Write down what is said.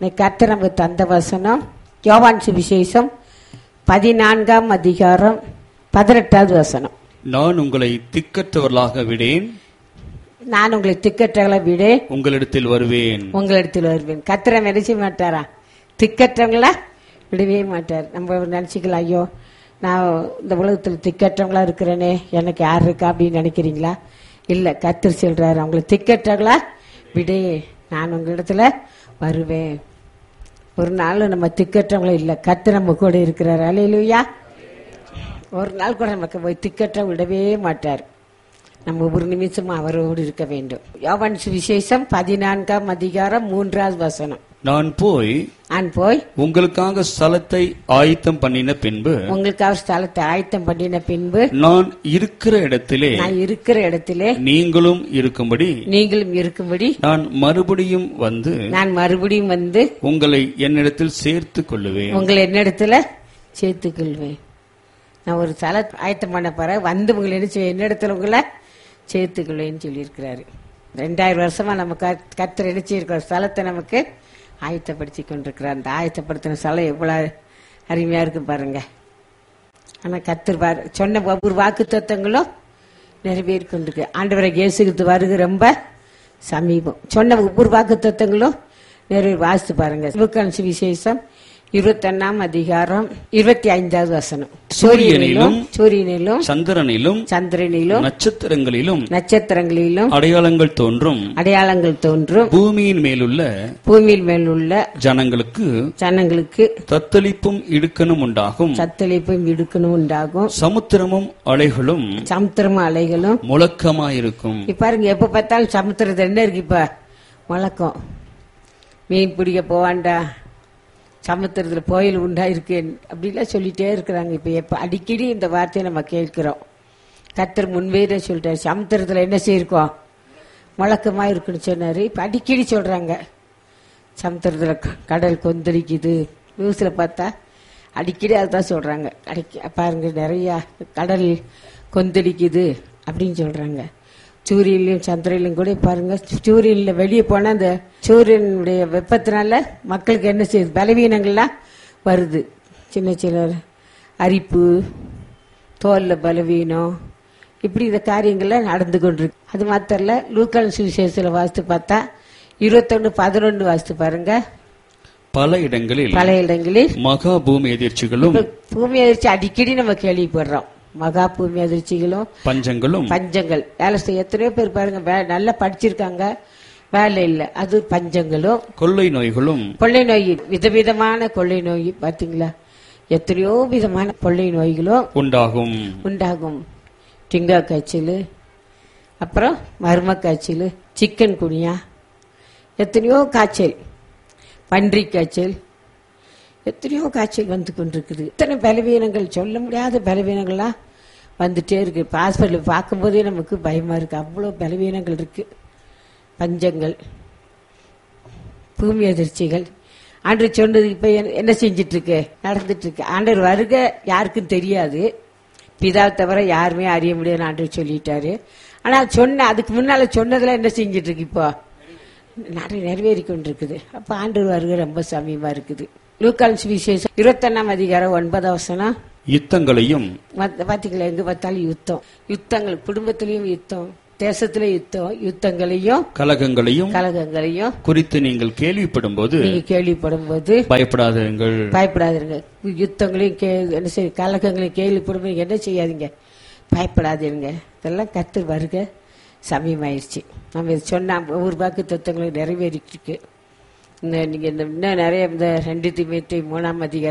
இன்னைக்கு கர்த்தர் நமக்கு தந்த வசனம் யோவான் சுவிசேஷம் பதினான்காம் அதிகாரம் பதினெட்டாவது வசனம் நான் உங்களை திக்கற்றவர்களாக விடேன் நான் உங்களை திக்கற்றவங்களை விட உங்களிடத்தில் வருவேன் உங்களிடத்தில் வருவேன் கத்திர நினைச்ச மாட்டாரா திக்கற்றவங்கள விடவே மாட்டார் நம்ம நினச்சிக்கலாம் ஐயோ நான் இந்த உலகத்தில் திக்கற்றவங்களா இருக்கிறேனே எனக்கு யார் இருக்கா அப்படின்னு நினைக்கிறீங்களா இல்லை கத்திர சொல்றாரு அவங்களை திக்கற்றவங்களா விடே நான் உங்களிடத்துல வருவேன் ஒரு நாள் நம்ம திக்கற்றவங்களும் இல்லை கத்து நம்ம கூட இருக்கிறார் அலையிலுயா ஒரு நாள் கூட நமக்கு போய் திக்கற்ற விடவே மாட்டார் நம்ம ஒரு நிமிஷம் அவரோடு இருக்க வேண்டும் யோவான் சுவிசேஷம் பதினான்காம் அதிகாரம் மூன்றாவது வசனம் நான் போய் நான் போய் உங்களுக்காக ஸ்தலத்தை ஆயத்தம் பண்ணின பின்பு உங்களுக்கு அவர் ஸ்தலத்தை ஆயத்தம் பண்ணின பின்பு நான் இருக்கிற இடத்திலே நான் இருக்கிற இடத்திலே நீங்களும் இருக்கும்படி நீங்களும் இருக்கும்படி நான் மறுபடியும் வந்து நான் மறுபடியும் வந்து உங்களை என்னிடத்தில் சேர்த்துக் கொள்ளுவேன் உங்களை என்னிடத்துல சேர்த்துக் கொள்வேன் நான் ஒரு ஸ்தல ஆயத்தம் பண்ண போற வந்து உங்களை என்ன செய்ய என்னிடத்துல உங்களை சேர்த்துக்கொள்வேன்னு சொல்லியிருக்கிறாரு ரெண்டாயிரம் வருஷமா நம்ம கத்- கர்த்தர் இணைச்சிருக்கிற ஸ்தலத்தை நமக்கு ஆயத்தப்படுத்தி கொண்டிருக்கிறார் அந்த ஆயத்தப்படுத்தின ஸ்தலம் எவ்வளவு அருமையா இருக்கு பாருங்க ஆனா கர்த்தர் பாரு சொன்ன ஒவ்வொரு வாக்கு தத்துவங்களும் நிறைவேறி கொண்டிருக்கு ஆண்டவரை இயேசுக்கு வருகை ரொம்ப சமீபம் சொன்ன ஒவ்வொரு வாக்கு தத்துவங்களும் நிறைவேறி வாசித்து பாருங்க லூக்கான் சுவிசேஷம் இருபத்தொன்னாம் அதிகாரம் இருபத்தி ஐந்தாவது வசனம் சூரியனிலும் சூரியனிலும் சந்திரனிலும் சந்திரனிலும் நட்சத்திரங்களிலும் நட்சத்திரங்களிலும் அடையாளங்கள் தோன்றும் அடையாளங்கள் தோன்றும் பூமியின் மேலுள்ள பூமியில் மேலுள்ள ஜனங்களுக்கு ஜனங்களுக்கு தத்தளிப்பும் இடுக்கணும் உண்டாகும் சத்தளிப்பும் இடுக்கணும் உண்டாகும் சமுத்திரமும் அலைகளும் சமுத்திரம் அலைகளும் முழக்கமாயிருக்கும் இப்ப பாருங்க எப்ப பார்த்தாலும் சமுத்திரத்துல என்ன இருக்கு இப்ப முழக்கம் மீன் பிடிக்க போவான்டா சமுத்திரத்துல புயல் உண்டா இருக்கு அப்படிலாம் சொல்லிட்டே இருக்கிறாங்க இப்ப எப்ப அடிக்கடி இந்த வார்த்தையை நம்ம கேட்கிறோம் கத்தர் முன்வேற சொல்லிட்டாரு சமுத்திரத்துல என்ன செய்யிருக்கோம் முழக்கமா இருக்குன்னு சொன்னாரு இப்ப அடிக்கடி சொல்றாங்க சமுத்திரத்துல க- கடல் கொந்தளிக்குது நியூஸ்ல பார்த்தா அடிக்கடி அதுதான் சொல்றாங்க அடிக்க பாருங்க நிறைய கடல் கொந்தளிக்குது அப்படின்னு சொல்றாங்க சூரியன்லயும் சந்திரன்லயும் கூட பாருங்க சூரியன்ல வெளியே போனா அந்த சூரியனுடைய வெப்பத்தினால மக்களுக்கு என்ன செய்யுது பலவீனங்கள்லாம் வருது சின்ன சின்ன அரிப்பு தோல்ல பலவீனம் இப்படி இந்த காரியங்கள்லாம் நடந்து கொண்டிருக்கு அது மாத்திரம் இல்ல லூக்கான் சுவிசேஷத்துல வாசித்து பார்த்தா இருபத்தொன்னு பதினொன்னு வாசித்து பாருங்க பல இடங்களில் பல இடங்களில் மகா பூமி எதிர்ச்சிகளும் இப்ப பூமி அதிர்ச்சி அடிக்கடி நம்ம கேள்விப்படுறோம் மகா பூமி அதிர்ச்சிகளும் பஞ்சங்களும் பஞ்சங்கள் வேலை செய்ய எத்தனையோ பேர் பாருங்க வே- நல்லா படிச்சிருக்காங்க வேலை இல்லை அது பஞ்சங்களும் கொள்ளை நோய்களும் கொள்ளை நோய் விதவிதமான கொள்ளை நோய் பாத்தீங்களா எத்தனையோ விதமான கொள்ளை நோய்களும் உண்டாகும் உண்டாகும் டிங்கா காய்ச்சல் அப்புறம் மர்ம காய்ச்சல் சிக்கன் குனியா எத்தனையோ காய்ச்சல் பன்றி காய்ச்சல் எத்தனையோ காய்ச்சல் வந்து கொண்டிருக்குது இத்தனை பலவீனங்கள் சொல்ல முடியாத பலவீனங்கள்லாம் வந்துட்டே இருக்கு இப்ப ஹாஸ்பிட்டல் பார்க்கும்போதே நமக்கு பயமா இருக்கு அவ்வளோ பலவீனங்கள் இருக்கு பஞ்சங்கள் பூமி அதிர்ச்சிகள் ஆண்டு சொன்னது இப்ப என்ன- என்ன செஞ்சிட்டு இருக்கு நடந்துட்டு இருக்கு ஆண்டவர் வருக யாருக்கும் தெரியாது பிதா தவிர யாருமே அறிய முடியாதுன்னு ஆண்டவர் சொல்லிட்டாரு ஆனா சொன்ன அதுக்கு முன்னால சொன்னதுல என்ன செஞ்சிட்டு இருக்கு இப்போ நிறைய நிறைவேறி கொண்டிருக்குது அப்ப ஆண்டவர் வருகை ரொம்ப சமீபமா இருக்குது லூக்கான் சுவிசேஷம் இருபத்தொன்னாம் அதிகாரம் ஒன்பதாம் வசனம் யுத்தங்களையும் மத்த- பாத்தீங்களா எங்க பார்த்தாலும் யுத்தம் யுத்தங்கள் குடும்பத்திலயும் யுத்தம் தேசத்துல யுத்தம் யுத்தங்களையும் கலகங்களையும் கலகங்களையும் குறித்து நீங்கள் கேள்விப்படும் போது நீங்க கேள்விப்படும் போது பயப்படாதீர்கள் பயப்படாதீங்க யுத்தங்களையும் கே என்ன செய்ய கலக்கங்களையும் கேள்விப்படும் போது என்ன செய்யாதீங்க பயப்படாதீங்க இதெல்லாம் கத்து வருக சமயமாயிருச்சு நம்ம இது சொன்ன ஒவ்வொரு வாக்கு தத்துவங்களும் நிறைவேறிட்டு இருக்கு இந்த நீங்க இந்த இன்னும் நிறைய இந்த ரெண்டு திமுத்தி மூணாம் அதிகாரம்